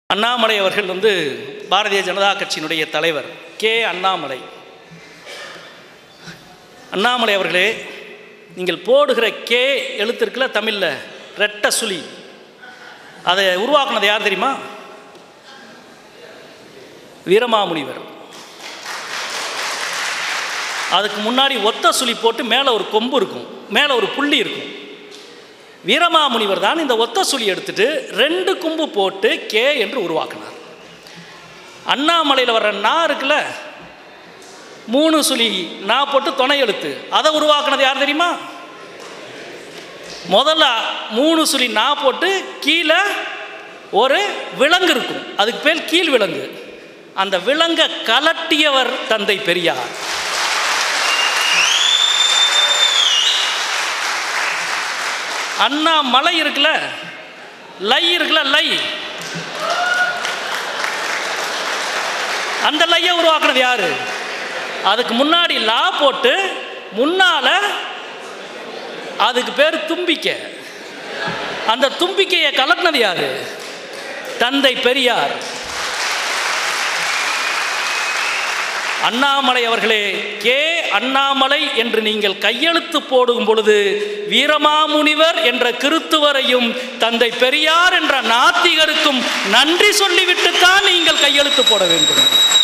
அண்ணாமலை அவர்கள் வந்து பாரதிய ஜனதா கட்சியினுடைய தலைவர் கே அண்ணாமலை அண்ணாமலை அவர்களே நீங்கள் போடுகிற கே எழுத்து இருக்குல்ல தமிழில் ரெட்ட சுழி அதை உருவாக்குனது யார் தெரியுமா வீரமாமுனிவர் அதுக்கு முன்னாடி ஒத்த சுழி போட்டு மேலே ஒரு கொம்பு இருக்கும் மேலே ஒரு புள்ளி இருக்கும் வீரமாமுனிவர் தான் இந்த ஒத்த சுழி எடுத்துட்டு ரெண்டு கொம்பு போட்டு கே என்று உருவாக்கினார் அண்ணாமலையில் வர்ற நா இருக்குல்ல மூணு சுழி நா போட்டு துணை எழுத்து அதை உருவாக்குனது யார் தெரியுமா முதல்ல மூணு சுழி நா போட்டு கீழே ஒரு விலங்கு இருக்கும் அதுக்கு பேர் கீழ் விலங்கு அந்த விலங்கை கலட்டியவர் தந்தை பெரியார் அண்ணா மலை இருக்குல்ல லை இருக்குல்ல லை அந்த லையை உருவாக்குனது யாரு அதுக்கு முன்னாடி லா போட்டு முன்னால அதுக்கு பேர் தும்பிக்கை அந்த தும்பிக்கையை கலட்டினது யாரு தந்தை பெரியார் அண்ணாமலை அவர்களே கே அண்ணாமலை என்று நீங்கள் கையெழுத்து போடும் பொழுது வீரமாமுனிவர் என்ற கிறித்துவரையும் தந்தை பெரியார் என்ற நாத்திகருக்கும் நன்றி சொல்லிவிட்டுத்தான் நீங்கள் கையெழுத்து போட வேண்டும்